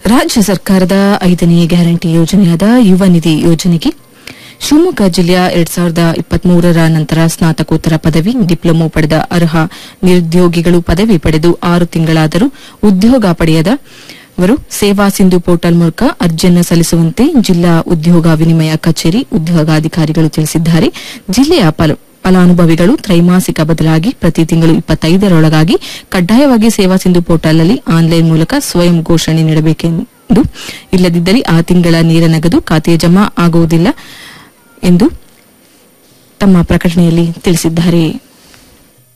ರಾಜ್ಯ ಸರ್ಕಾರದ ಐದನೇ ಗ್ಯಾರಂಟಿ ಯೋಜನೆಯಾದ ಯುವ ನಿಧಿ ಯೋಜನೆಗೆ ಶಿವಮೊಗ್ಗ ಜಿಲ್ಲೆಯ ಎರಡ್ ಸಾವಿರದ ಇಪ್ಪತ್ಮೂರರ ನಂತರ ಸ್ನಾತಕೋತ್ತರ ಪದವಿ ಡಿಪ್ಲೊಮೊ ಪಡೆದ ಅರ್ಹ ನಿರುದ್ಯೋಗಿಗಳು ಪದವಿ ಪಡೆದು ಆರು ತಿಂಗಳಾದರೂ ಉದ್ಯೋಗ ಪಡೆಯದ ಅವರು ಸೇವಾ ಸಿಂಧು ಪೋರ್ಟಲ್ ಮೂಲಕ ಅರ್ಜಿಯನ್ನು ಸಲ್ಲಿಸುವಂತೆ ಜಿಲ್ಲಾ ಉದ್ಯೋಗ ವಿನಿಮಯ ಕಚೇರಿ ಉದ್ಯೋಗಾಧಿಕಾರಿಗಳು ತಿಳಿಸಿದ್ದಾರೆ ಜಿಲ್ಲೆಯ ಫಲ- ಫಲಾನುಭವಿಗಳು ತ್ರೈಮಾಸಿಕ ಬದಲಾಗಿ ಪ್ರತಿ ತಿಂಗಳು ಇಪ್ಪತ್ತೈದರೊಳಗಾಗಿ ಕಡ್ಡಾಯವಾಗಿ ಸೇವಾ ಸಿಂಧು ಪೋರ್ಟಲ್ನಲ್ಲಿ ಆನ್ಲೈನ್ ಮೂಲಕ ಸ್ವಯಂ ಘೋಷಣೆ ನೀಡಬೇಕೆಂದು ಇಲ್ಲದಿದ್ದಲ್ಲಿ ಆ ತಿಂಗಳ ನೇರ ನಗದು ಖಾತೆಗೆ ಜಮಾ ಆಗುವುದಿಲ್ಲ ಎಂದು ತಮ್ಮ ಪ್ರಕಟಣೆಯಲ್ಲಿ ತಿಳಿಸಿದ್ದಾರೆ